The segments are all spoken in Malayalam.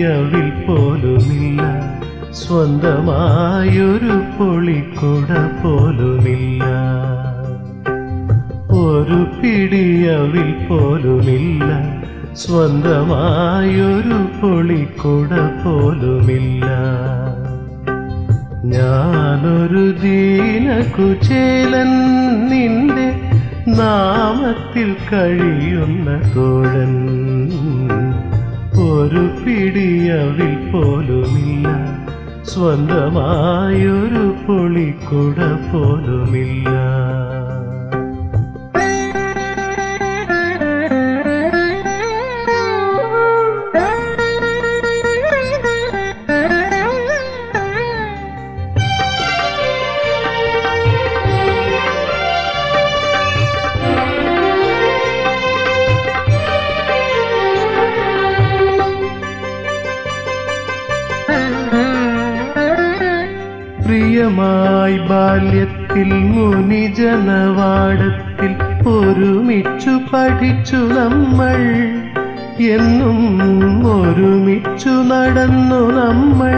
പിടിയവിൽ പോലുമില്ല സ്വന്തമായൊരു പൊളിക്കുട പോലുമില്ല ഒരു പിടിയവിൽ പോലുമില്ല സ്വന്തമായൊരു പൊളിക്കുട പോലുമില്ല ഞാനൊരു ദീനകുചേലൻ നിന്റെ നാമത്തിൽ കഴിയുന്ന തോഴൻ ഒരു പിടിയവിൽ പോലുമില്ല സ്വന്തമായൊരു പൊളിക്കുട പോലുമില്ല പ്രിയമായി ബാല്യത്തിൽ മുനിജനവാടത്തിൽ ഒരുമിച്ചു പഠിച്ചു നമ്മൾ എന്നും ഒരുമിച്ചു നടന്നു നമ്മൾ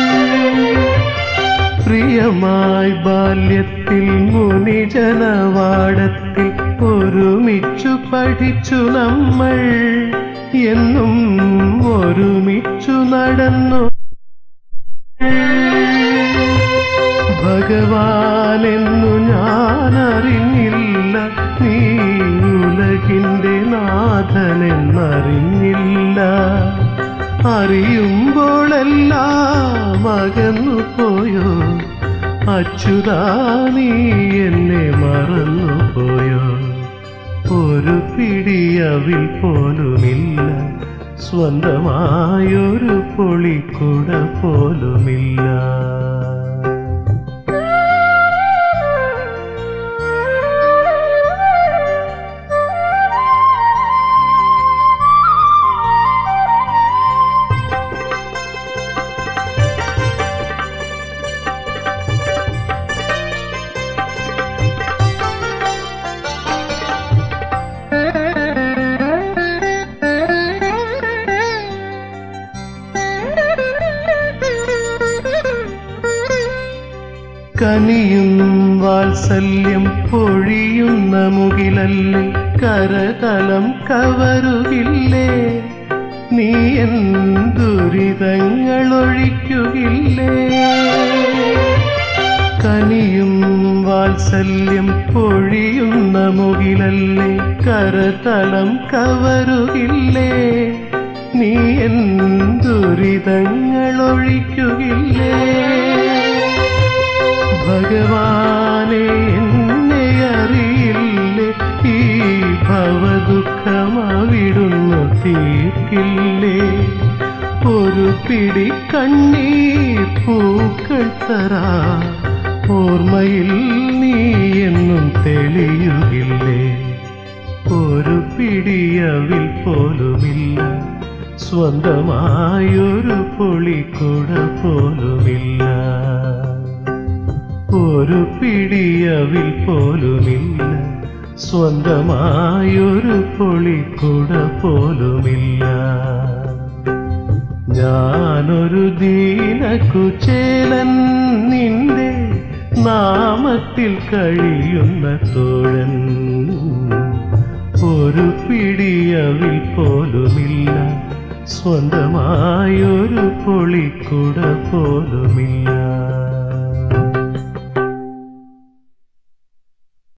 പ്രിയമായി ബാല്യത്തിൽ മുനിജനവാടത്തിൽ ഒരുമിച്ചു പഠിച്ചു നമ്മൾ എന്നും ഒരുമിച്ചു നടന്നു ഭഗവാനെന്നു ഞാൻ അറിഞ്ഞില്ല നീ ഉലകിൻ്റെ നാഥനെന്നറിഞ്ഞില്ല അറിയുമ്പോഴെല്ലാം അകന്നു പോയോ അച്യുതാ നീ എന്നെ മറന്നു പോയോ ഒരു പിടിയവിൽ പോലുമില്ല സ്വന്തമായൊരു പൊളിക്കുട പോലുമില്ല കനിയും വാത്സല്യം പൊഴിയുന്ന മുകിലല്ലേ കരതലം കവരുകില്ലേ നീ എൻ ദുരിതങ്ങൾ ഒഴിക്കുകില്ലേ കനിയും വാത്സല്യം പൊഴിയുന്ന മുകിലല്ലേ കരതലം കവരുകില്ലേ നീ എൻ ദുരിതങ്ങൾ ഒഴിക്കുകില്ലേ ഭഗവാനെ എന്നെ അറിയില്ലേ ഈ ഭവദുഃഖമവിടുന്നു തീർക്കില്ലേ ഒരു പിടി കണ്ണീർ പൂക്കൾ തരാ ഓർമ്മയിൽ നീ എന്നും തെളിയുകില്ലേ ഒരു പിടിയവിൽ പോലുമില്ല സ്വന്തമായൊരു പൊളിക്കുട പോലുമില്ല ഒരു പിടിയവിൽ പോലുമില്ല സ്വന്തമായൊരു പൊളിക്കുട പോലുമില്ല ഞാനൊരു ദീനകുചേലൻ നിന്റെ നാമത്തിൽ കഴിയുന്ന തോഴൻ ഒരു പിടിയവിൽ പോലുമില്ല സ്വന്തമായൊരു പൊളിക്കുട പോലുമില്ല